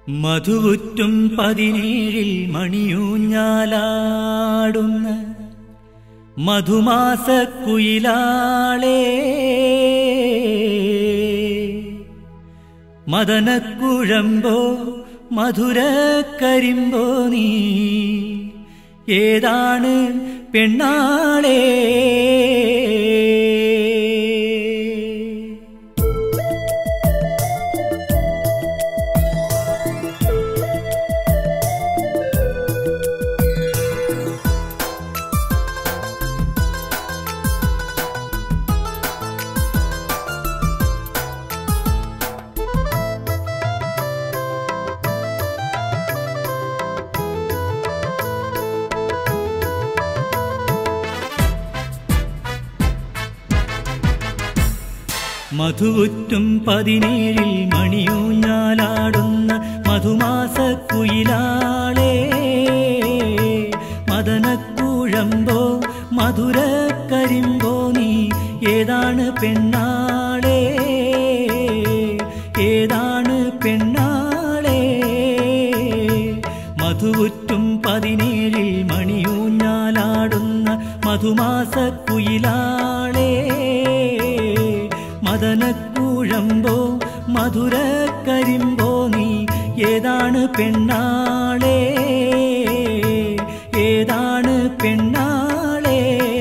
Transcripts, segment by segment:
മധുവുറ്റും പതിനേഴിൽ മണിയൂഞ്ഞാലാടുന്ന മധുമാസക്കുയിലാളേ മദനക്കുഴമ്പോ മധുരക്കരിമ്പോ നീ ഏതാണ് പെണ്ണാളേ മധുവുറ്റും പതിനേഴിൽ മണിയൂഞ്ഞാലാടുന്ന മധുമാസക്കുയിലാളേ മദനക്കൂഴമ്പോ മധുരക്കരിമ്പോ നീ ഏതാണ് പെണ്ണാളേ ഏതാണ് പെണ്ണാളേ മധുവുറ്റും പതിനേഴിൽ മണിയൂഞ്ഞാലാടുന്ന മധുമാസക്കുയിലാളേ മദനക്കൂഴമ്പോ മധുരക്കരിമ്പോ നീ ഏതാണ് പെണ്ണാളേ ഏതാണ് പെണ്ണാളേ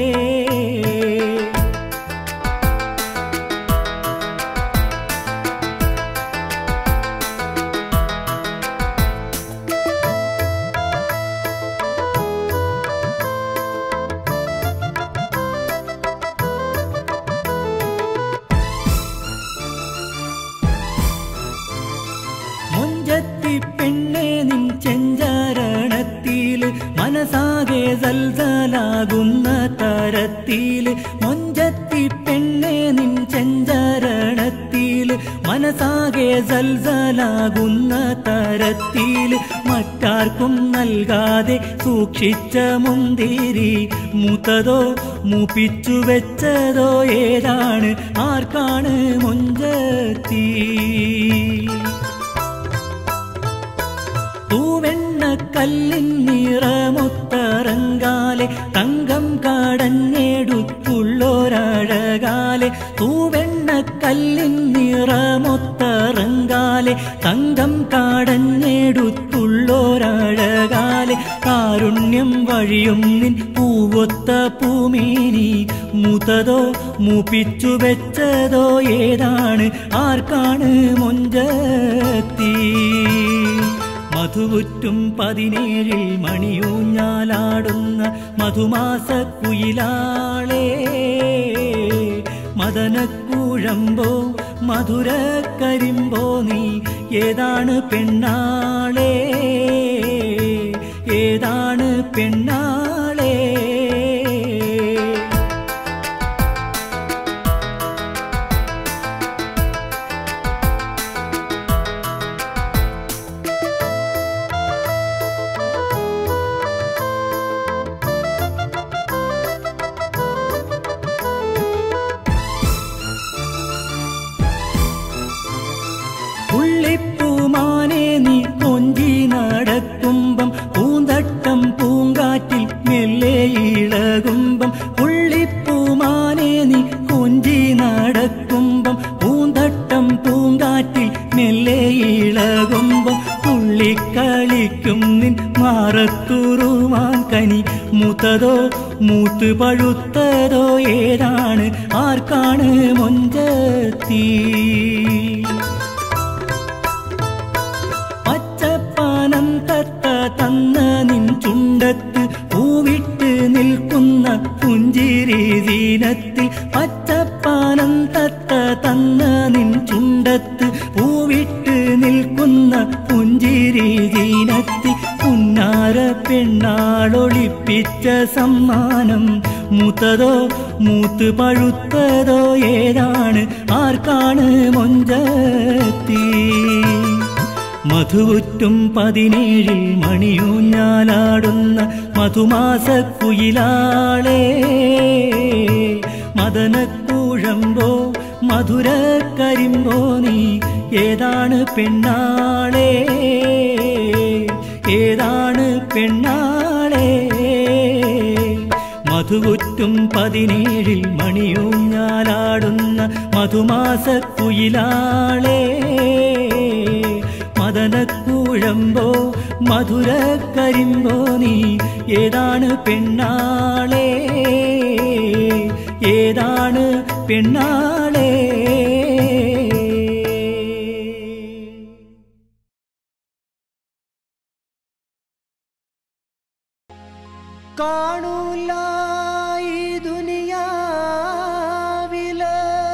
മുഞ്ചത്തി പെണ്ണെ നിൻ ചെഞ്ചരണത്തില് മനസാകെ സൽസലാകുന്ന തരത്തില് മുഞ്ചത്തി പെണ്ണെ നിൻ ചെഞ്ചരണത്തില് മനസാകെ സൽസലാകുന്ന തരത്തില് മറ്റാർക്കും നൽകാതെ സൂക്ഷിച്ച മുന്തിരി മൂത്തതോ മൂപ്പിച്ചു വെച്ചതോ ഏതാണ് ആർക്കാണ് മുഞ്ചത്തി തൂവെണ്ണ കല്ലിൻ നിറമൊത്തറങ്കാലെ തങ്കം കാടഞ്ഞെടുത്തുള്ളൊരഴകാലെ തൂവെണ്ണ കല്ലിൻ നിറമൊത്തറങ്കാലെ തങ്കം കാടഞ്ഞെടുത്തുള്ളൊരഴകാലെ കാരുണ്യം വഴിയും നിൻ പൂവൊത്ത പൂമീനി മൂത്തതോ മൂപ്പിച്ചു വെച്ചതോ ഏതാണ് ആർക്കാണ് മൊഞ്ചത്തി മധുവുറ്റും പതിനേഴിൽ മണിയൂഞ്ഞാലാടുന്ന മധുമാസക്കുയിലാളേ മദനക്കൂഴമ്പോ മധുരക്കരിമ്പോ നീ ഏതാണ് പെണ്ണാളേ ഏതാണ് പെണ്ണാളേ പുള്ളിപ്പൂമാനെ നീ കൊഞ്ചി നടക്കുമ്പം പൂന്തട്ടം പൂങ്കാറ്റിൽ മെല്ലെ ഇളകുമ്പം പുള്ളിപ്പൂമാനെ നീ കൊഞ്ചി നടക്കുമ്പം പൂന്തട്ടം പൂങ്കാറ്റിൽ മെല്ലെ ഇളകുമ്പം തുള്ളിക്കളിക്കും നിൻ മാറത്തുറുമാൻ കനി മൂത്തതോ മൂത്ത് പഴുത്തതോ ഏതാണ് ആർക്കാണ് മൊഞ്ചത്തി പച്ചപ്പാനം തത്ത തന്ന നിൻ ചുണ്ടത്ത് പൂവിട്ട് നിൽക്കുന്ന പുഞ്ചിരി ദീനത്തിൽ പച്ചപ്പാനം തത്ത തന്ന നിൻ ചുണ്ടത്ത് പൂവിട്ട് നിൽക്കുന്ന പുഞ്ചിരി ദീനത്തിൽ പുന്നാര പെണ്ണാളൊളിപ്പിച്ച സമ്മാനം മൂത്തതോ മൂത്ത് പഴുത്തതോ ഏതാണ് ആർക്കാണ് മൊഞ്ചത്തി മധുവുറ്റും പതിനേഴിൽ മണിയൂഞ്ഞാലാടുന്ന മധുമാസക്കുയിലാളേ മദനക്കൂഴമ്പോ മധുരക്കരിമ്പോ നീ ഏതാണ് പെണ്ണാളെ ഏതാണ് പെണ്ണാളെ മധുകുറ്റും പതിനേഴിൽ മണിയൂഞ്ഞാലാടുന്ന മധുമാസക്കുയിലാളെ മദനക്കൂഴമ്പോ മധുരക്കരിമ്പോ നീ ഏതാണ് പെണ്ണാളെ ഏതാണ് പെണ്ണാളെ കാണൂല ഈ ദുനിയാവില്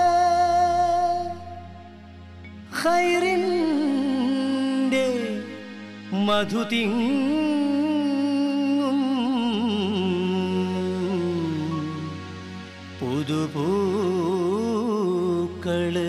ഖൈറിൻ്റെ മധുതിങ്ങും പുതുപൂക്കള്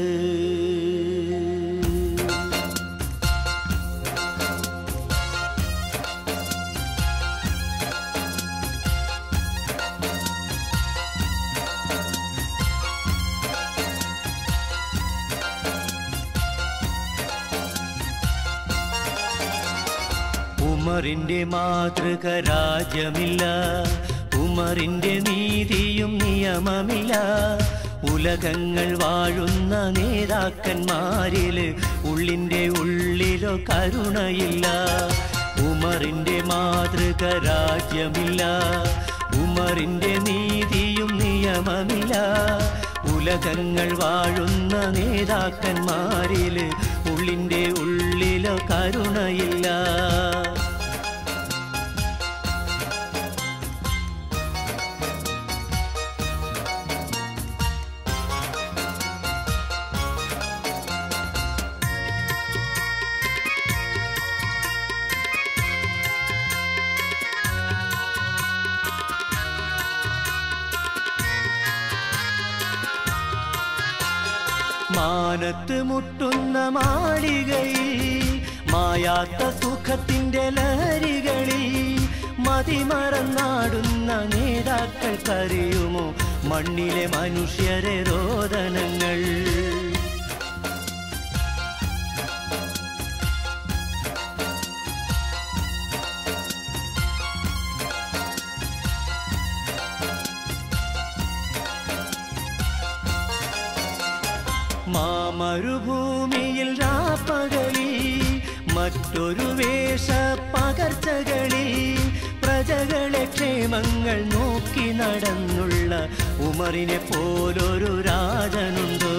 ഉമറിന്റെ മാതൃക രാജ്യമില്ല ഉമറിന്റെ നീതിയും നിയമമില്ല ഉലകങ്ങൾ വാഴുന്ന നേതാക്കന്മാരില് ഉള്ളിന്റെ ഉള്ളിലോ കരുണയില്ല ഉമറിന്റെ മാതൃക രാജ്യമില്ല ഉമറിന്റെ നീതിയും നിയമമില്ല ഉലകങ്ങൾ വാഴുന്ന നേതാക്കന്മാരില് ഉള്ളിന്റെ ഉള്ളിലോ കരുണയില്ല മാനത്ത് മുട്ടുന്ന മാളികയിൽ മായാത്ത സുഖത്തിന്റെ ലഹരികളിൽ മതിമറന്നാടുന്ന നേതാക്കൾക്കറിയുമോ മണ്ണിലെ മനുഷ്യരെ രോദനങ്ങൾ മാമരുഭൂമിയിൽ രാപ്പകലിൽ മറ്റൊരു വേഷ പകർച്ചകളിൽ പ്രജകളെ ക്ഷേമങ്ങൾ നോക്കി നടന്നുള്ള ഉമറിനെ പോലൊരു രാജനുണ്ടോ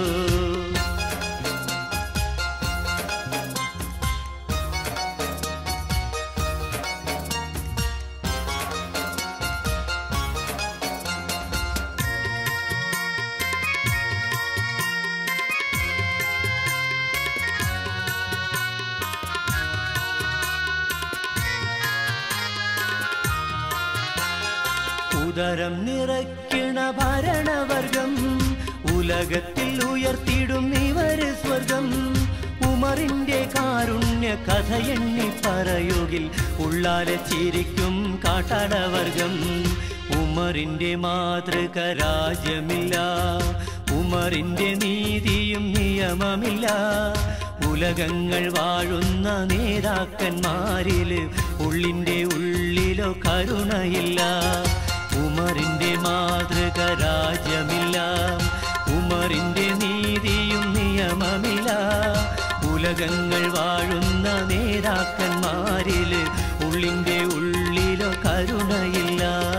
ഉദരം നിറയ്ക്കണ ഭരണവർഗം ഉലകത്തിൽ ഉയർത്തിടും ഇവര് സ്വർഗം ഉമറിന്റെ കാരുണ്യ കഥ എണ്ണി പറയുകിൽ ഉള്ളാലെ ചിരിക്കും കാട്ടാടവർഗം ഉമറിന്റെ മാതൃക രാജ്യമില്ല ഉമറിന്റെ നീതിയും നിയമമില്ല ഉലകങ്ങൾ വാഴുന്ന നേതാക്കന്മാരില് ഉള്ളിന്റെ ഉള്ളിലോ കരുണയില്ല ഉമറിന്റെ മാതൃക രാജ്യമില്ല ഉമറിന്റെ നീതിയും നിയമമില്ല ഉലകങ്ങൾ വാഴുന്ന നേതാക്കന്മാരില് ഉള്ളിന്റെ ഉള്ളിലോ കരുണയില്ല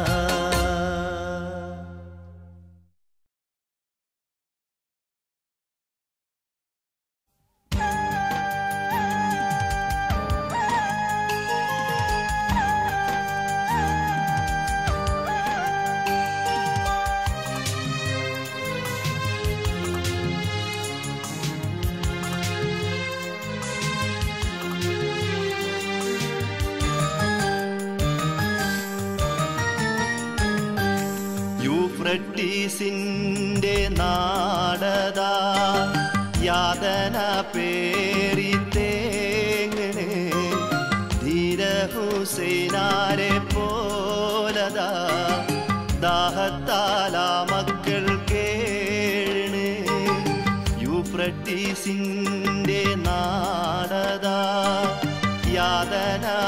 യൂഫ്രട്ടീസിന്റെ നാടതാ യാതന പേറി തേങ്ങണ് ധീര ഹുസൈനാരെ പോലതാ ദാഹത്താലാ മക്കൾ കേണ് യൂഫ്രട്ടീസിന്റെ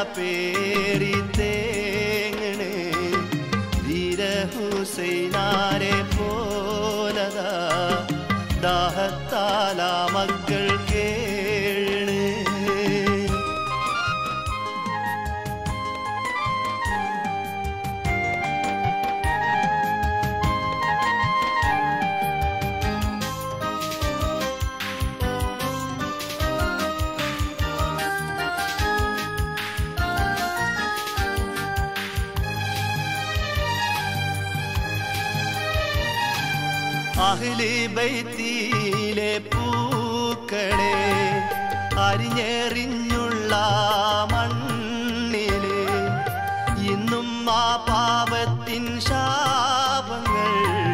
പേരി തേങ്ങണ് ധീര ഹുസൈനാരെ പോലതാ ദാഹത്താല മക്കൾ കേണ് അഹ്ലി ബൈത്തിയിലെ പൂക്കളെ അരിഞ്ഞെറിഞ്ഞുള്ള മണ്ണില് ഇന്നും ആ പാപത്തിൻ ശാപങ്ങൾ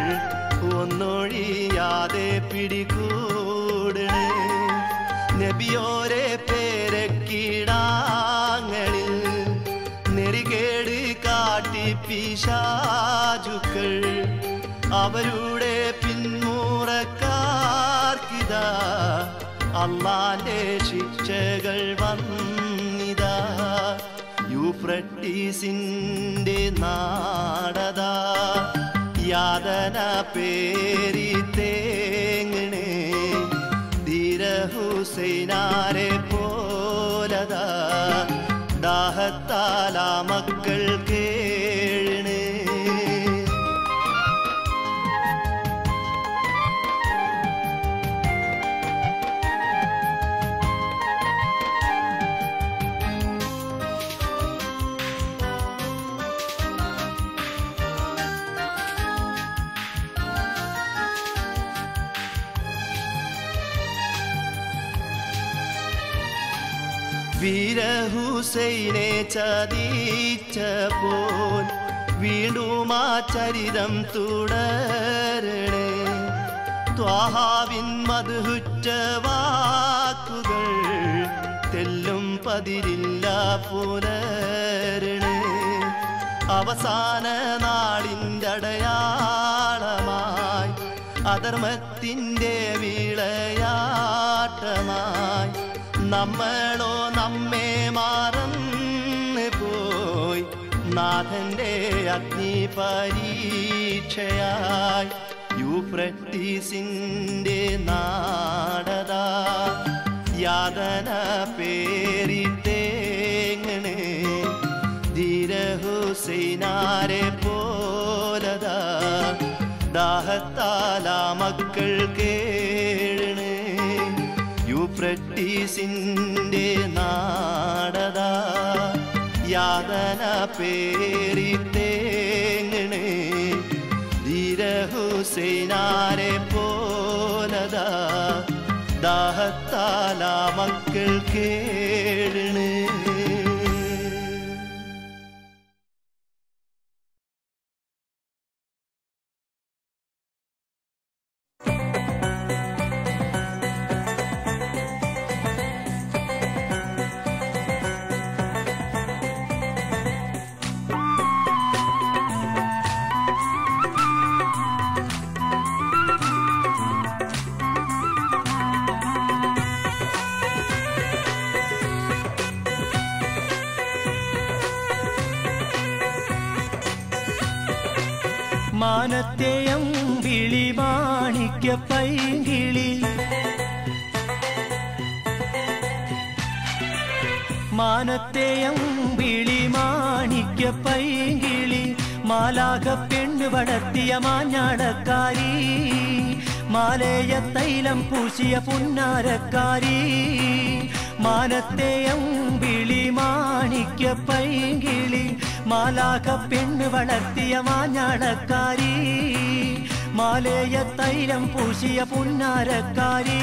ഒന്നൊഴിയാതെ പിടികൂടണ് നബിയോരെ പേരക്കിടാങ്ങളിൽ നെറികേട് കാട്ടി പിശാചുക്കൾ അവരുടെ പിന്മുറക്കാർക്കിതാ അള്ളാന്റെ ശിക്ഷകൾ വന്നിതാ യൂഫ്രട്ടീസിന്റെ നാടതാ യാതന പേരി തേങ്ങണേ ധീര ഹുസൈനാരെ പോലതാ ദാഹത്താല മക്കൾ കേണ് വീര ഹുസൈനെ ചതിച്ചപ്പോൾ വീണ്ടും ആ ചരിതം തുടരണേ ത്വാഹാവിൻ മധുറ്റ വാക്കുകൾ തെല്ലും പതിരില്ല പുലരണേ അവസാന നാളിൻ്റെ അടയാളമായി അധർമ്മത്തിൻ്റെ വിളയാട്ടമായി നമ്മളോ നമ്മെ മറന്ന് പോയി നാഥന്റെ അഗ്നി പരീക്ഷയായി യൂഫ്രട്ടീസിന്റെ നാടതാ യാതന പേരി തേങ്ങണേ ധീര ഹുസൈനാരെ പോലതാ ദാഹത്താല മക്കൾ കേഴണ് യൂഫ്രട്ടീസിന്റെ നാടതാ യാതന പേരി തേങ്ങണേ ധീര ഹുസൈനാരെ പോലതാ ദാഹത്താല മക്കൾ കേഴണ് മാനത്തെയം വിളി മാണിക്യ പൈങ്കിളി മാനത്തെയം വിളി മാണിക്യ പൈങ്കിളി മാലാക പെണ്ണ് വളർത്തിയ മാഞ്ഞാടക്കാരി മാലേയ തൈലം പൂശിയ പുന്നാരക്കാരി മാനത്തെയം വിളി മാണിക്യ പൈങ്കിളി മാലാക പെണ്ണ് വളർത്തിയ മാഞ്ഞാടക്കാരി മാലേയ തൈലം പൂശിയ പുന്നാരക്കാരി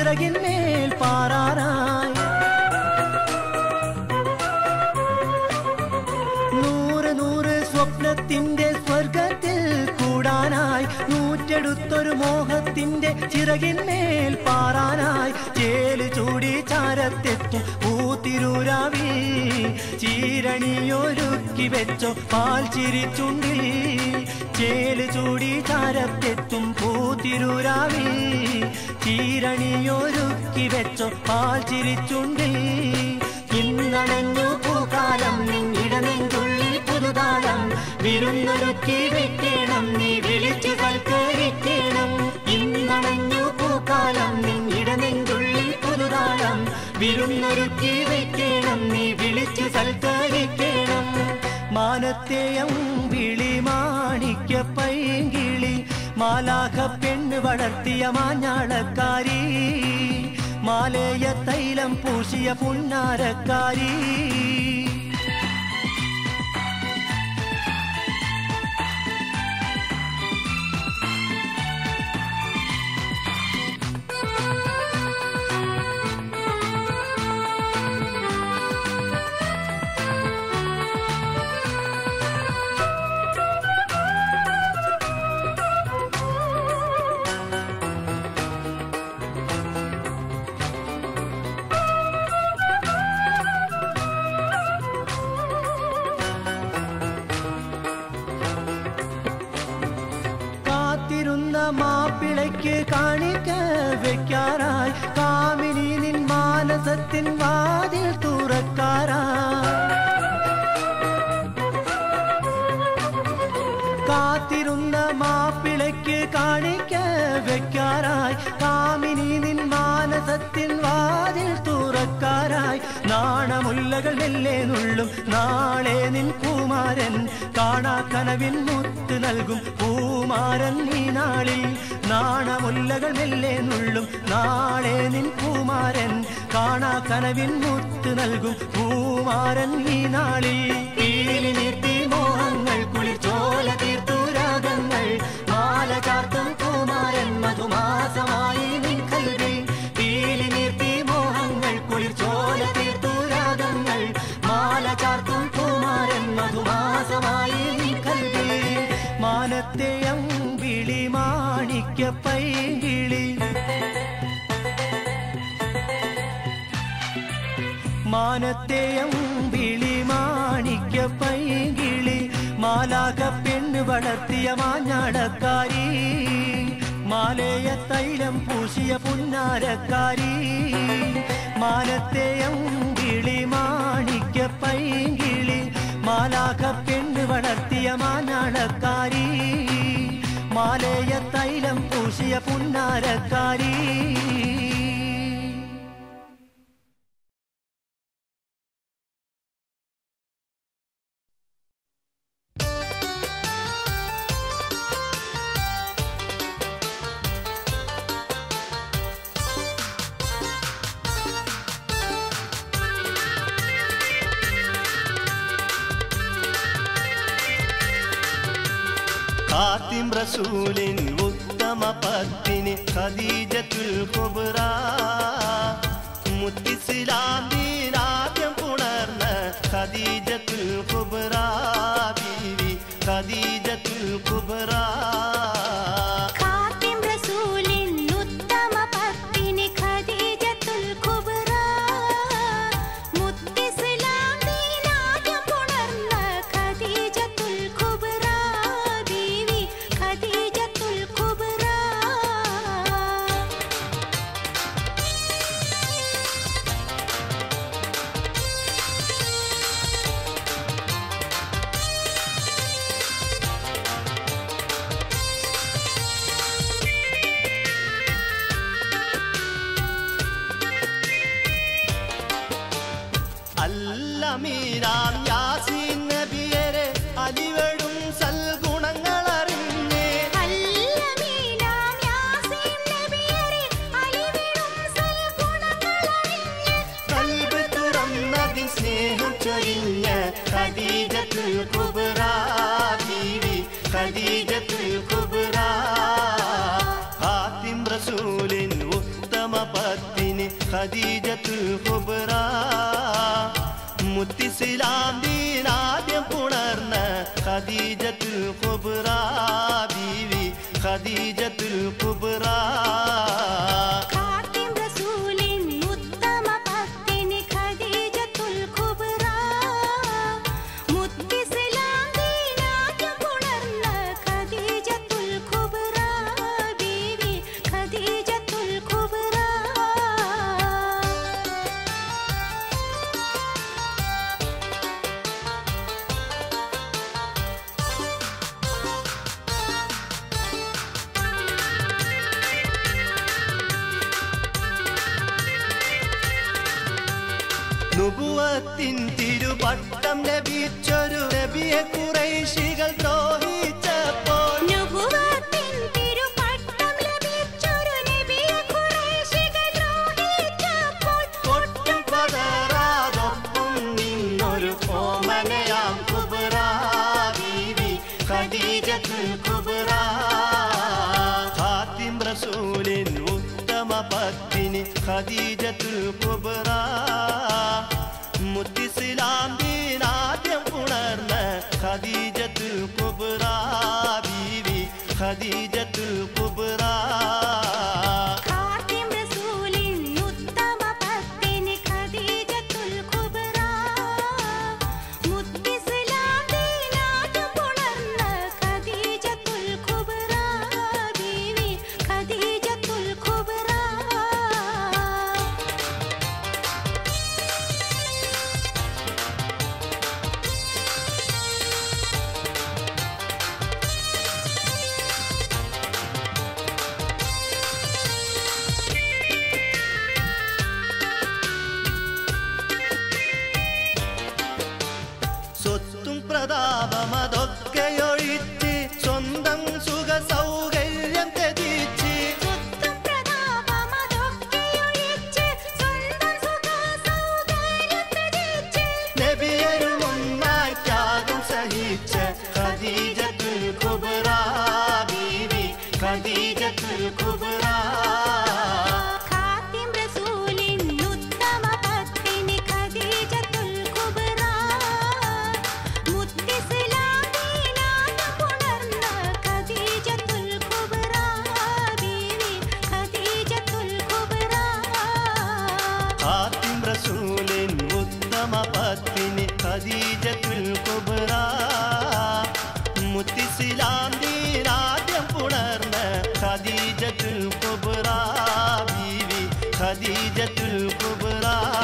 ചിറകിന്മേൽ പാറാനായി നൂറ് നൂറ് സ്വപ്നത്തിന്റെ സ്വർഗത്തിൽ കൂടാനായി നൂറ്റെടുത്തൊരു മോഹത്തിന്റെ ചിറകിന്മേൽ പാറാനായി ചേല് ചൂടി ചാരത്തെത്തും പൂത്തിരൂരാവി ചീരണിയൊരുക്കി വെച്ചോ പാൽ ചിരിച്ചുണ്ടിൽ ചേല് ചൂടി ചാരത്തെത്തും പൂത്തിരൂരാവി ചീരണിയൊരുക്കി വെച്ചോ പാൽ ചിരിച്ചുണ്ടിൽ ഇന്നണഞ്ഞു പൂക്കാലം നിന്നിടനെഞ്ചുള്ളിൽ പുതുതാളം വിരുന്നൊരുക്കി വെക്കണം നീ വിളിച്ചു സൽക്കരിക്കണം ഇന്നണഞ്ഞു പൂക്കാലം നിന്നിടനെഞ്ചുള്ളിൽ പുതുതാളം വിരുന്നൊരുക്കി വെക്കണം നീ വിളിച്ചു സൽക്കരിക്കണം മാനത്തെയം വിളി മാണിക്യ പൈങ്കിളി മാലാഖ പെണ്ണ് വളർത്തിയ മാഞ്ഞാളക്കാരി മാലേയ തൈലം പൂശിയ പുന്നാരക്കാരി കാത്തിരുന്ന മാപ്പിളയ്ക്ക് കാണിക്ക വെക്കാറായി കാമിനി നിൻ മാനസത്തിൻ വാതിൽ തുറക്കാറായി കാത്തിരുന്ന മാപ്പിളയ്ക്ക് കാണിക്ക വെക്കാറായി കാമിനി നിൻ മാനസത്തിൻ വാതിൽ തുറക്കാറായി നാണമുല്ലകൾ മെല്ലെ നുള്ളും നാളെ നിൻ കുമാരൻ കാണാ കനവിൻ മുത്ത് നൽകും പൂമാരൻ ഈ നാളിൽ നാണമുല്ലകൾ മെല്ലെ നുള്ളും നാളെ നിൻ കുമാരൻ കാണാ കനവിൻ മുത്ത് നൽകും പൂമാരൻ ഈ നാളിൽ കീഴി നിർത്തി മോഹങ്ങൾ കുളിച്ചോല തീർത്തു രാഗങ്ങൾ മാല ചാർത്തും കുമാരൻ മധുമാസമായി നിൻ കൽവിൽ തീലി നിർത്തി മോഹങ്ങൾ കുളിർച്ചോല തീർത്തു രാഗങ്ങൾ മാല ചാർത്തും കുമാരൻ മധുമാസമായി നിൻ കൽവിൽ മാനത്തെ അമ്പിളി മാണിക്യ പൈകിളി മാനത്തെ അമ്പിളി മാണിക്യ പൈകിളി മാലാക പെണ്ണ് വളർത്തിയ മാഞ്ഞാടക്കാരി മാലയ തൈലം പൂശിയ പുന്നാരക്കാരി മാനത്തെ അമ്പിളി മാണിക്യ പൈകിളി മാലാക പെണ്ണ് വളർത്തിയ മാഞ്ഞാടക്കാരി മാലയ തൈലം പൂശിയ പുന്നാരക്കാരി ഖാത്തിം റസൂലിൻ ഉത്തമ പത്നി ഖദീജത്തുൽ കുബ്ര മുത്തിസ്ലാം ദീനാദ്യം പുണർന്ന ഖദീജത്തുൽ കുബ്ര ബീവി ഖദീജത്തുൽ കുബ്ര ഖാത്തിം റസൂലിൻ ഉത്തമ പത്നി ഖദീജത്തുൽ കുബ്ര മുത്തിസ്ലാം ദീനാദ്യം പുണർന്ന ഖദീജത്തുൽ കുബ്ര ബീവി ഖദീജത്തുൽ കുബ്ര അല്ലമീരാം യാസീൻ നബിയരെ അലിവടും സൽഗുണങ്ങളറിഞ്ഞേ അല്ലമീനാം യാസീൻ നബിയരെ അലിവിടും സൽഗുണങ്ങളറിഞ്ഞ് കൽബ് തുറന്നതിൻ സ്നേഹം ചൊരിഞ്ഞ ഖദീജത്തുൽ കുബ്ര ബീവി ഖദീജത്തുൽ കുബ്ര ഹാത്തിം റസൂലിൻ ഉത്തമ പത്നി കുബറ മുത്തിസ്ലാം ദീനാദ്യം പുണർന്ന ഖദീജത്തുൽ കുബറ ബീവി ഖദീജത്തുൽ കുബറ ഖാത്തിം റസൂലിൻ ഉത്തമ പത്നി ഖദീജത്തുൽ കുബ്ര മുത്തിസ്ലാം ദീനാദ്യം പുണർന്ന ഖദീജത്തുൽ കുബ്ര ബീവി ഖദീജത്തുൽ കുബ്ര നുബുവത്തിൻ തിരുപട്ടം ലഭിച്ചൊരു നബിയെ കുറൈശികൾ ദ്രോഹിച്ചപ്പോൾ നുബുവത്തിൻ തിരുപട്ടം ലഭിച്ചൊരു നബിയെ ഖുറൈശികൾ ദ്രോഹിച്ചപ്പോൾ ഒട്ടും പതറാതൊപ്പം നിന്നൊരു ഓമനയാം കുബറ ബീവി ഖദീജത്തുൽ കുബറ ഖാത്തിം റസൂലിൻ ഉത്തമ പത്നി ഖദീജത്തുൽ കുബറ മുത്തിസ്ലാം ദീനാദ്യം ഉണർന്ന ഖദീജത്തുൽ കുബറ ബീവി ഖദീജത്തുൽ കുബറ ഖാത്തിം റസൂലിൻ ഉത്തമ പത്നി ഖദീജത്തുൽ കുബ്ര മുത്തിസ്ലാം ദീനാദ്യം പുണർന്ന ഖദീജത്തുൽ കുബ്ര ബീവി ഖദീജത്തുൽ കുബ്ര സ്വത്തും പ്രതാപമതൊക്കെയൊഴിച്ച് സ്വന്തം സുഖ സൗകര്യം ത്യജിച്ച് സ്വത്തും പ്രതാപമതൊക്കെയൊഴിച്ച് സ്വന്തം സുഖസൗകര്യം ത്യജിച്ച് നബിയരുമൊന്നായി ത്യാഗം സഹിച്ച ഖദീജത്തുൽ കുബ്ര ബീവി ഖദീജത്തുൽ കുബ്ര ഖാത്തിം റസൂലിൻ ഉത്തമ പത്നി ഖദീജത്തുൽ കുബ്ര മുത്തിസ്ലാം ദീനാദ്യം പുണർന്ന ഖദീജത്തുൽ കുബ്ര ബീവി ഖദീജത്തുൽ കുബ്ര ഖാത്തിം റസൂലിൻ ഉത്തമ പത്നി ഖദീജത്തുൽ കുബ്ര മുത്തിസ്ലാം ദീനാദ്യം പുണർന്ന ഖദീജത്തുൽ കുബ്ര ബീവി ഖദീജത്തുൽ കുബ്ര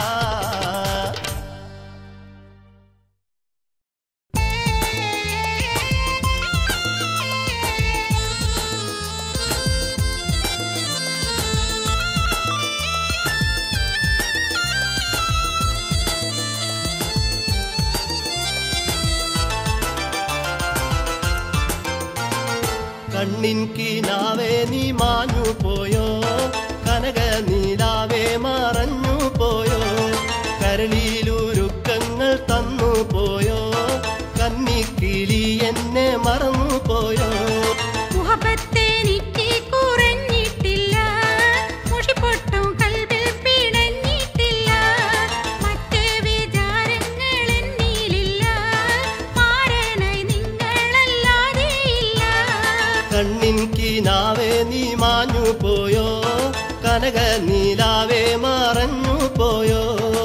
കണ്ണിൻ കിനാവേ നീ മാഞ്ഞു പോയോ കനക നീലാവേ മറഞ്ഞു പോയോ കരളിയിലുരുക്കങ്ങൾ തന്നു പോയോ കന്നിക്കിളി എന്നെ മറന്നു പോയോ മുഹബത്തെ നിറ്റി കുറഞ്ഞിട്ടില്ല മുഷിപ്പൊട്ടും കൽവിൽ പിണഞ്ഞിട്ടില്ല മറ്റ് വിചാരങ്ങൾ എന്നിലില്ല മാറനായി നിങ്ങളല്ലാതെയില്ല കണ്ണിൻ കിനാവേ നീ മാഞ്ഞു പോയോ കനക നീലാവേ മറഞ്ഞു പോയോ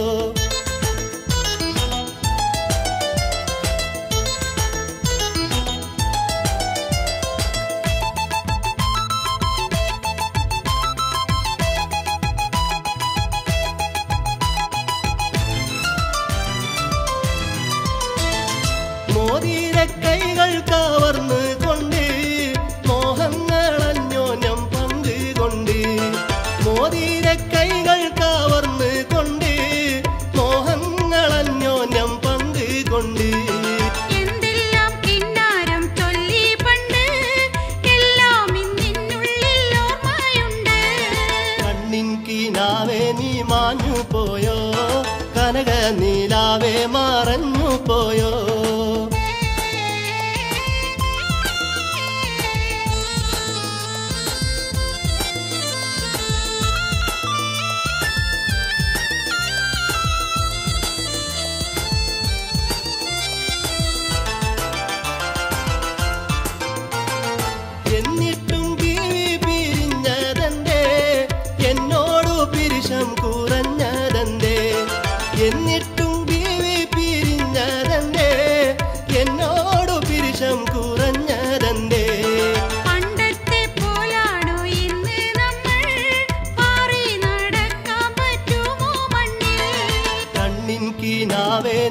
മോതിര കൈകൾ കവർന്ന് കൊണ്ട് മോഹങ്ങൾ അന്യോന്യം പങ്ക് കൊണ്ട് മോതിര കൈകൾ കവർന്ന് കൊണ്ട് മോഹങ്ങൾ അന്യോന്യം പങ്ക് കൊണ്ട് എന്തെല്ലാം കിന്നാരം ചൊല്ലി പണ്ട് എല്ലാം ഇന്നിനുള്ളിൽ ഓർമ്മയുണ്ട് കണ്ണിൻ കിനാവേ നീ മാഞ്ഞു പോയോ കനക നീലാവേ മറഞ്ഞു പോയോ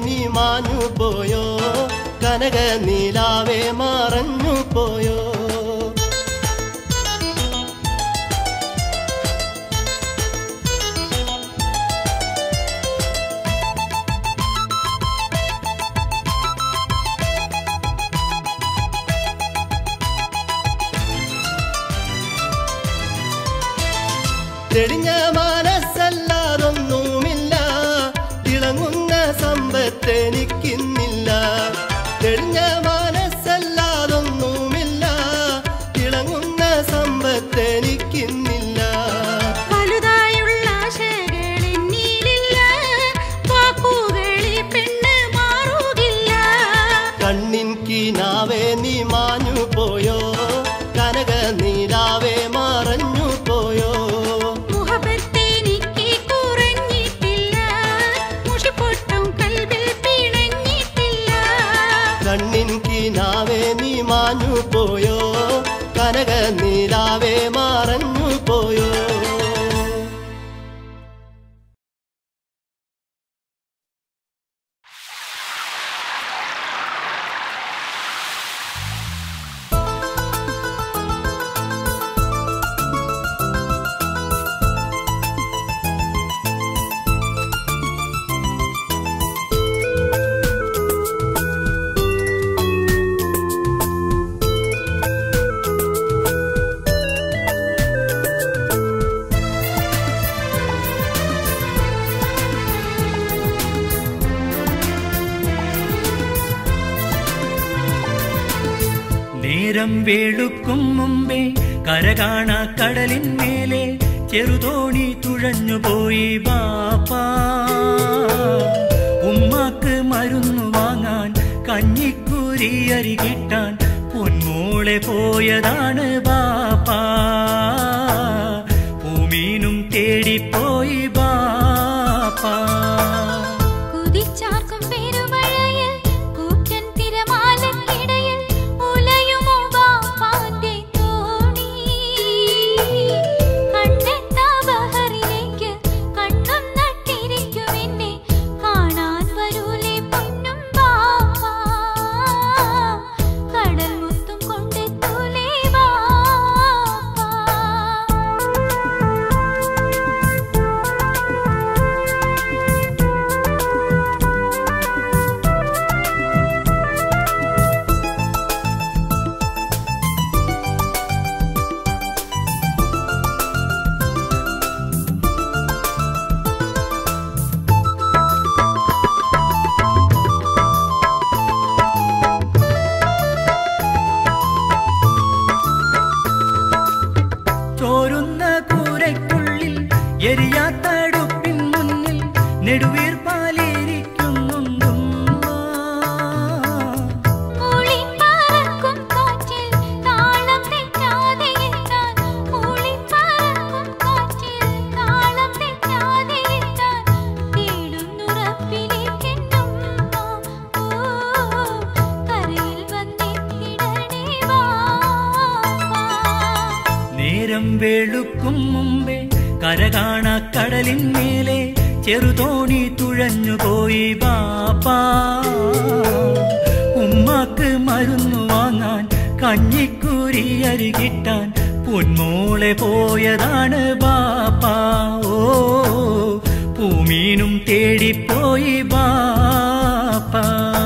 നീ മാഞ്ഞു പോയോ കനക നീലാവേ മറഞ്ഞു പോയോ തെളിഞ്ഞ മനസ്സല്ലാതൊന്നുമില്ല തിളങ്ങുന്ന സമ്പത്ത് എനിക്കിന്നില്ല തെളിഞ്ഞ മനസ്സല്ലാതൊന്നുമില്ല തിളങ്ങുന്ന സമ്പത്ത് എനിക്കിന്നില്ല വലുതായുള്ള ആശകൾ എന്നിലില്ല വാക്കുകളിൽ പെണ്ണ് മാറുകില്ല കണ്ണിൻ കീനാവേ നീ മാഞ്ഞു പോയോ കനക നീലാവേ മറഞ്ഞു പോയോ മുഹബത്തെനിക്ക് കുറഞ്ഞിട്ടില്ല മുഷിപ്പൊട്ടും കൽവിൽ പിണഞ്ഞിട്ടില്ല കണ്ണിൻ കീനാവേ നീ മാഞ്ഞു പോയോ കനക നീലാവേ മറഞ്ഞു പോയോ നേരം വേളുക്കും മുമ്പേ കരകാണ കടലിന്മേലെ ചെറുതോണി തുഴഞ്ഞുപോയി ബാപ്പാ ഉമ്മാക്ക് മരുന്നു വാങ്ങാൻ കഞ്ഞിക്കൂരി അരി കിട്ടാൻ പൊന്മോളെ പോയതാണ് ബാപ്പാ ഭൂമീനും തേടിപ്പോയി ബാപ്പാ കുതിച്ചാർക്കും പെരുമഴയിൽ കൂറ്റൻ തിരമാലക്കിടയിൽ ഉലയുമോ വാപ്പാന്റെ തോണി കണ്ണെത്താ ബഹറിലേക്ക് കണ്ണും നട്ടിരിക്കും എന്നെ കാണാൻ വരൂലേ പൊന്നും വാപ്പാ കടൽ മുത്തും കൊണ്ടെത്തൂലേ വാപ്പാ ചോരുന്ന കൂരയ്ക്കുള്ളിൽ എരിയാത്തടുപ്പിൻ മുന്നിൽ നെടുവീർപ്പാലിരിക്കുന്നുണ്ടുമ്മ മൂളിപ്പറക്കും കാറ്റിൽ താളം തെറ്റാതെ എത്താൻ മൂളിപ്പറക്കും കാറ്റിൽ താളം തെറ്റാതെ എത്താൻ തേടുന്നുറപ്പിലേക്കെന്നുമ്മ ഓ കരയിൽ വന്നെത്തിടണേ വാപ്പാ നേരം വേളുക്കും മുമ്പേ കരകാണ കടലിന്മേലെ ചെറുതോണി തുഴഞ്ഞുപോയി ബാപ്പാ ഉമ്മാക്ക് മരുന്നു വാങ്ങാൻ കഞ്ഞിക്കൂരി അരി കിട്ടാൻ പൊന്മോളെ പോയതാണ് ബാപ്പാ ഓ പൂമീനും തേടിപ്പോയി ബാപ്പാ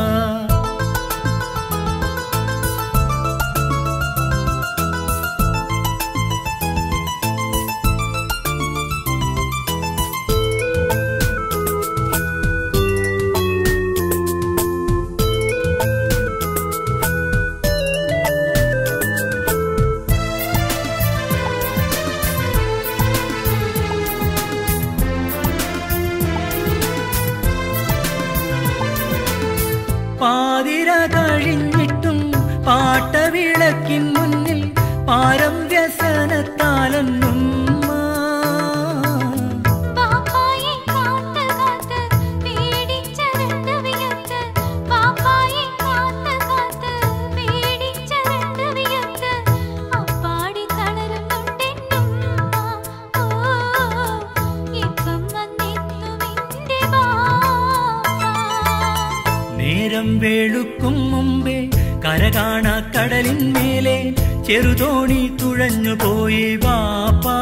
പാതിര കഴിഞ്ഞിട്ടും പാട്ടവിളക്കിൻ മുന്നിൽ പാരം വ്യസനത്താലെന്നും പാപ്പായെ കാത്ത് കാത്ത് പേടിച്ചരണ്ട് വിയർത്ത് പാപ്പായെ കാത്ത് കാത്ത് പേടിച്ചരണ്ട് വിയർത്ത് അപ്പാടി തളരുന്നുണ്ടെന്നുമ്മ ഓ ഇപ്പം വന്നെത്തും എന്റെ ബാപ്പ നേരം വേളുക്കും മുമ്പേ കരകാണ കടലിന്മേലെ ചെറുതോണി തുഴഞ്ഞു പോയി വാപ്പാ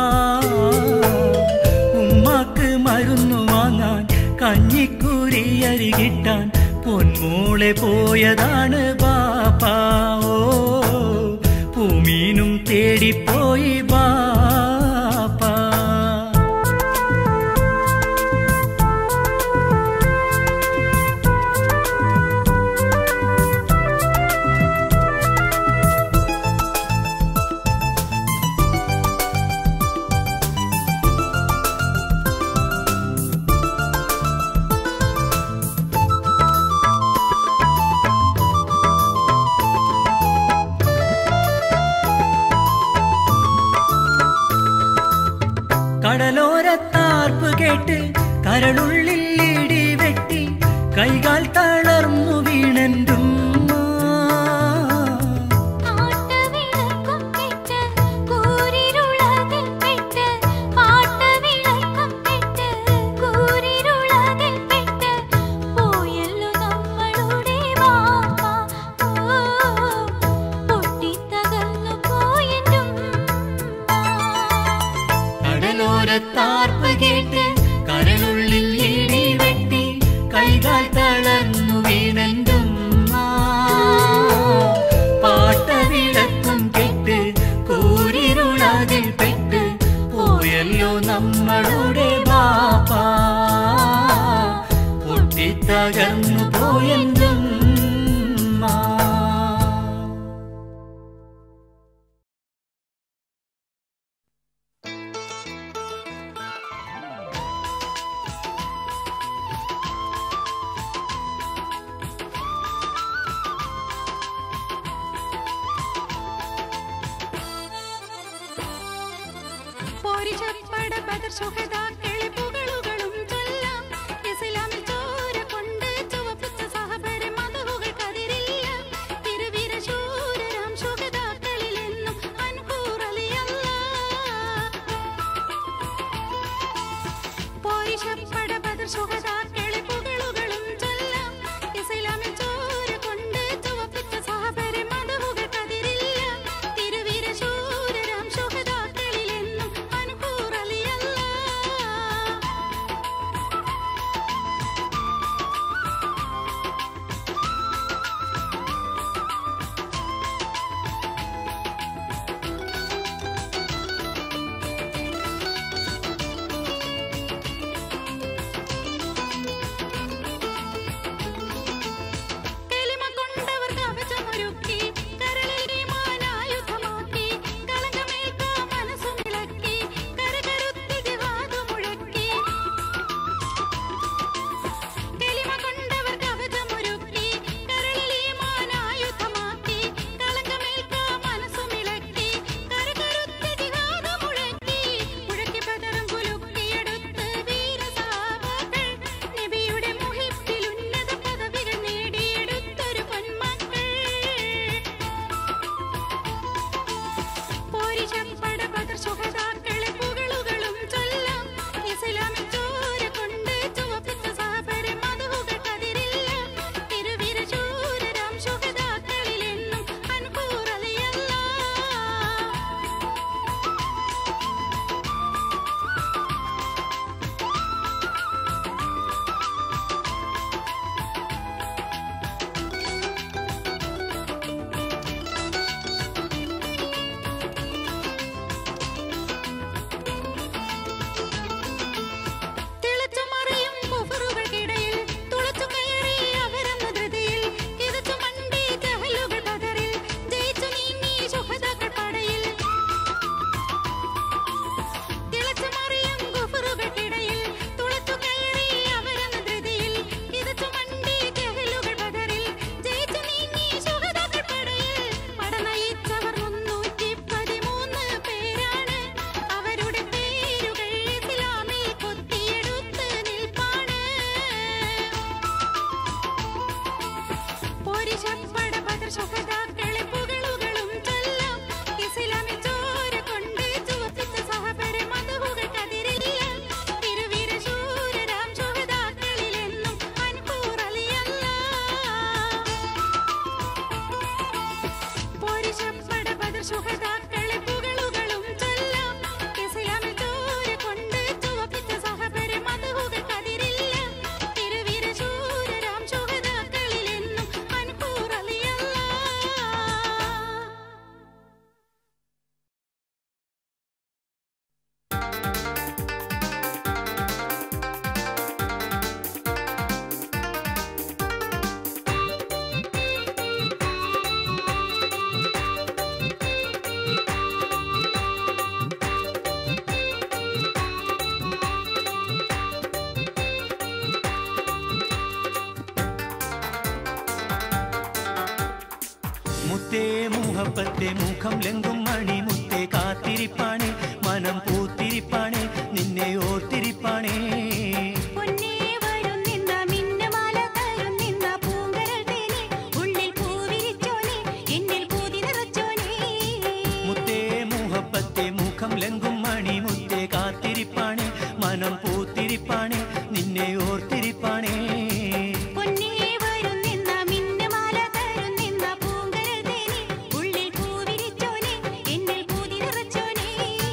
ഉമ്മാക്ക് മരുന്നു വാങ്ങാൻ കഞ്ഞിക്കൂരി അരികിട്ടാൻ പൊന്മൂളെ പോയതാണ് ബാപ്പാ ഓ പൂമീനും തേടിപ്പോയി ബാപ്പാ കടലോരത്താർപ്പ് കേട്ട് കരളുള്ളിൽ ഇടി വെട്ടി കൈകാൽ തളർന്നു വീണെന്തും ആട്ടവിളക്കും കെട്ട് കൂരിരുളതിൽ പെട്ട് ആട്ടവിളക്കും കെട്ട് കൂരിരുളതിൽ പെട്ട് പോയല്ലോ നമ്മളുടെ വാപ്പ ഓ പൊട്ടിത്തകർന്നു പോയെന്നും കടലോരത്താർപ്പ് കേട്ട് കരളുള്ളിൽ ഇടി വെട്ടി കൈകാൽ തളർന്നു വീണെന്തും പാട്ടവിളക്കും കെട്ട് കൂരിരുളതിൽ പെട്ട് പോയല്ലോ നമ്മളുടെ ബാപ്പാ പൊട്ടിത്തകർന്നു പോയെന്തും പോരിച്ചപ്പട ബദർ സുഹദാക്കളെ പുകളുകളും ചൊല്ലാം ഇസ്ലാമിൽ ചോര കൊണ്ട് ചുവപ്പിച്ച സഹബരെ മതവുകൾ കതിരില്ല തിരുവീര ശൂരരാം സുഹദാക്കളിൽ എന്നും അൻകൂറലിയല്ല പോരിച്ചപ്പട ബദർ സുഹദാക്കളെ പുകളുകളും ചൊല്ലാം ഇസ്ലാമിൽ ചോര കൊണ്ട് ചുവപ്പിച്ച സഹബരെ മതവുകൾ കതിരില്ല തിരുവീര ശൂരരാം സുഹദാക്കളിൽ എന്നും അൻകൂറലിയല്ല കെളിമ കൊണ്ടവർ കവചമൊരുക്കി കരളിൽ വിമാനായുധമാക്കി കളങ്കമേൽക്കാ മനസ്സുമിളക്കി കരകരുത്തി ജിഹാദ് മുഴക്കി കെളിമ കൊണ്ടവർ കവചമൊരുക്കി കരളിൽ വിമാനായുധമാക്കി കളങ്കമേൽക്കാ മനസ്സുമിളക്കി കരകരുത്തി ജിഹാദ് മുഴക്കി മുഴക്കി പതറും കുലുക്കിയെടുത്ത് വീരസാവാകൾ നബിയുടെ മുഹിപ്പിൽ ഉന്നത പദവികൾ നേടിയെടുത്തൊരു പൊന്മക്കൾ പോരിച്ചപ്പട ബദർ സുഹദാക്കളെ പുകളുകളും ചൊല്ലാം ഇസ്ലാമിൽ ചോര കൊണ്ട് ചുവപ്പിച്ച സഹബരെ മധുകൾ കതിരില്ല തിരുവിര ശൂരരാം സുഹദാക്കളിൽ എന്നും അൻകൂറലിയല്ല തിളച്ചുമറിയും കുഫറുകൾക്കിടയിൽ തുളച്ചു കയറി അവരെന്ന ധൃതിയിൽ കിതച്ചു മണ്ടി ജഹലുകൾ ബദറിൽ ജയിച്ചു നീങ്ങി ശുഹദകൾ പടയിൽ തിളച്ചുമറിയും കുഫറുകൾക്കിടയിൽ തുളച്ചു കയറി അവരെന്ന ധൃതിയിൽ കിതച്ചു മണ്ടി ജഹലുകൾ ബദറിൽ ജയിച്ചു നീങ്ങി ശുഹദകൾ പടയിൽ പട നയിച്ചവർ മുന്നൂറ്റി പതിമൂന്ന് പേരാണ് അവരുടെ പേരുകൾ ഇസ്ലാമിൽ കൊത്തിയെടുത്ത് നിൽപ്പാണ് പോരിശപ്പട ബദർ സുഹദാക്കളെ പുകളുകളും ചൊല്ലാം ഇസ്ലാമിൽ ചോര കൊണ്ട് ചുവപ്പിച്ച സഹബരെ മതവുകൾ കതിരില്ല തിരുവീര ശൂരരാം സുഹദാക്കളിൽ എന്നും അൻകൂറലിയല്ല മുത്തേ മുഹപ്പത്തെ മുഖം ലെങ്കും മണി മുത്തേ കാത്തിരിപ്പാണേ മനം പൂത്തിരിപ്പാണേ നിന്നെ ഓർത്തിരിപ്പാണേ പൊന്നേ വരും നിന്ന മിന്നമാല തരും നിന്ന പൂങ്കരൾ തേനെ ഉള്ളിൽ പൂവിരിച്ചോനെ എന്നിൽ പൂതി നിറച്ചോനെ മുത്തേ മുഹപ്പത്തെ മുഖം ലെങ്കും മണി മുത്തേ കാത്തിരിപ്പാണേ മനം പൂത്തിരിപ്പാണേ നിന്നെ ഓർത്തിരിപ്പാണേ പൊന്നേ വരും നിന്ന മിന്നമാല തരും നിന്ന പൂങ്കരൾ തേനെ ഉള്ളിൽ പൂവിരിച്ചോനെ എന്നിൽ പൂതി നിറച്ചോനെ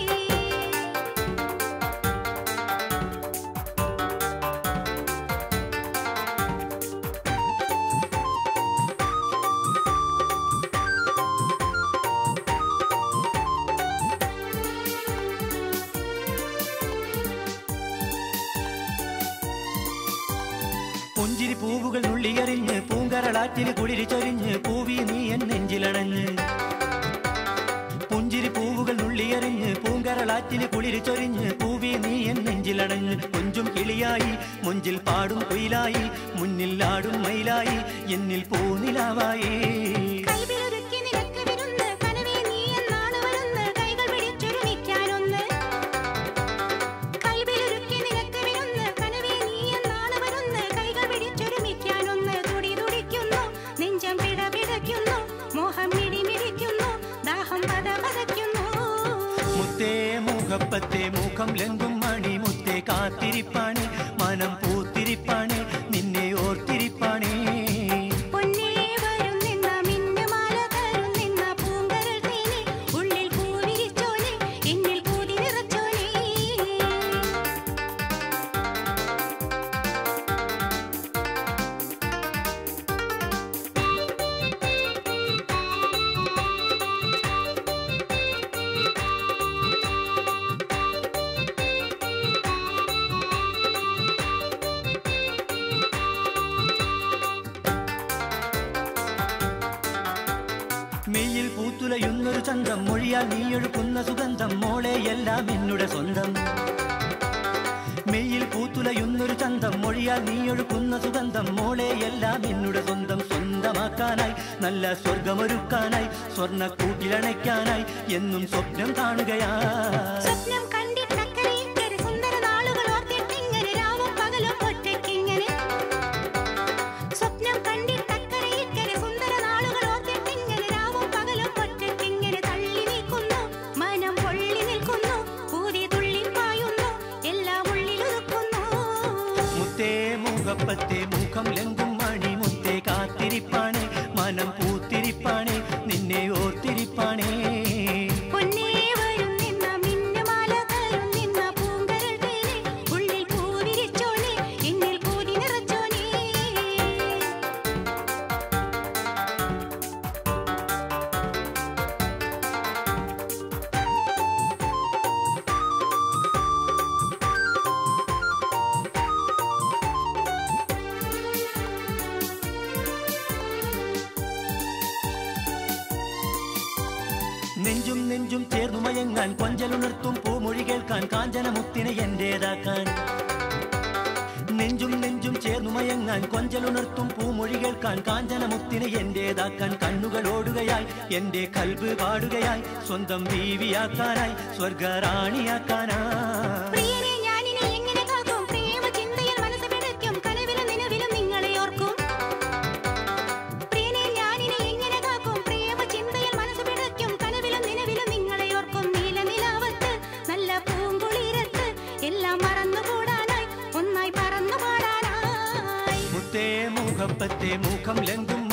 പുഞ്ചിരി പൂവുകൾ നുള്ളിയെറിഞ്ഞ് പൂങ്കരളാറ്റിൽ കുളിരി ചൊരിഞ്ഞ് പൂവി നീ എൻ നെഞ്ചിലണഞ്ഞ് പുഞ്ചിരി പൂവുകൾ നുള്ളിയെറിഞ്ഞ് പൂങ്കരളാറ്റിൽ കുളിരി ചൊരിഞ്ഞ് പൂവി നീ എൻ നെഞ്ചിലണഞ്ഞ് കൊഞ്ചും കിളിയായി മുഞ്ചിൽ പാടും കുയിലായി മുന്നിൽ ആടും മയിലായി എന്നിൽ പൂനിലാവായി കൈവിലൊരുക്കി നിനക്ക് വിരുന്ന് കനവേ നീ എന്നാണ് വരുന്ന് കൈകൾ പിടിച്ചൊരുമിക്കാനൊന്ന് കൈവിലൊരുക്കി നിനക്ക് വിരുന്ന് കനവേ നീ എന്നാണ് വരുന്ന് കൈകൾ പിടിച്ചൊരുമിക്കാനൊന്ന് തുടി തുടിക്കുന്നു നെഞ്ചം പിട പിടയ്ക്കുന്നു മോഹം മിടിമിടിക്കുന്നു ദാഹം പത പതയ്ക്കുന്നു മുത്തേ മുഖപ്പത്തെ മുഖം ലെങ്കും മണി മുത്തേ കാത്തിരിപ്പാണേ മനം പൂത്തിരിപ്പാണേ നിന്നെ ഓർത്തിരിപ്പാണേ പൊന്നേ വരും നിന്ന മിന്നമാല തരും നിന്ന പൂങ്കരൾ തേനെ ഉള്ളിൽ പൂവിരിച്ചോനെ എന്നിൽ പൂതി നിറച്ചോനെ മെയ്യിൽ പൂത്തുലയുന്നൊരു ചന്തം മൊഴിയാൽ നീയൊഴുക്കുന്ന സുഗന്ധം മോളെ എല്ലാം എന്നുടെ സ്വന്തം മെയ്യിൽ പൂത്തുലയുന്നൊരു ചന്തം മൊഴിയാൽ നീയൊഴുക്കുന്ന സുഗന്ധം മോളെ എല്ലാം എന്നുടെ സ്വന്തം സ്വന്തമാക്കാനായി നല്ല സ്വർഗമൊരുക്കാനായി സ്വർണ്ണ കൂട്ടിലണയ്ക്കാനായി എന്നും സ്വപ്നം കാണുകയാ സ്വപ്നം കണ്ടിട്ടക്കരെ ഇക്കരെ സുന്ദര നാളുകൾ ഓർത്തിട്ടിങ്ങനെ രാവും പകലും ഒറ്റയ്ക്കിങ്ങനെ സ്വപ്നം കണ്ടിട്ടക്കരെ ഇക്കരെ സുന്ദര നാളുകൾ ഓർത്തിട്ടിങ്ങനെ രാവും പകലും ഒറ്റയ്ക്കിങ്ങനെ തള്ളി നീക്കുന്നു മനം പൊള്ളി നിൽക്കുന്നു പൂതി തുള്ളി പായുന്നു എല്ലാം ഉള്ളിലൊതുക്കുന്നു മുത്തേ മുഖപ്പത്തെ മുഖം ലെങ്കും മണി മുത്തേ കാത്തിരിപ്പാണേ മനം പൂത്തിരിപ്പാണേ നിന്നെ ഓർത്തിരിപ്പാണേ പൊന്നേ വരും നിന്ന മിന്നമാല തരും നിന്ന പൂങ്കരൾ തേനെ ഉള്ളിൽ പൂവിരിച്ചോനെ എന്നിൽ പൂതി നിറച്ചോനെ നെഞ്ചും നെഞ്ചും ചേർന്നു മയങ്ങാൻ കൊഞ്ചലുണർത്തും പൂമൊഴി കേൾക്കാൻ കാഞ്ചനമുത്തിനെ എന്റേതാക്കാൻ നെഞ്ചും നെഞ്ചും ചേർന്നു മയങ്ങാൻ കൊഞ്ചലുണർത്തും പൂമൊഴി കേൾക്കാൻ കാഞ്ചനമുത്തിനെ എന്റേതാക്കാൻ കണ്ണുകൾ ഓടുകയായി എന്റെ കൽബ് പാടുകയായി സ്വന്തം ബീവിയാക്കാനായി സ്വർഗറാണിയാക്കാനായി പ്രിയനെ ഞാനിനി എങ്ങനെ കാക്കും പ്രേമ ചിന്തയിൽ മനസ്സ് പിടയ്ക്കും കനവിലും നിലവിലും നിങ്ങളെ ഓർക്കും പ്രിയനെ ഞാനിനി എങ്ങനെ കാക്കും പ്രേമ ചിന്തയിൽ മനസ്സ് പിടയ്ക്കും കനവിലും നിലവിലും നിങ്ങളെ ഓർക്കും നീല നിലാവത്ത് നല്ല പൂങ്കുളിരത്ത് എല്ലാം മറന്നുകൂടാനായി ഒന്നായി പറന്നു പാടാനായി മുത്തേ മുഖപ്പത്തെ മുഖം ലങ്കും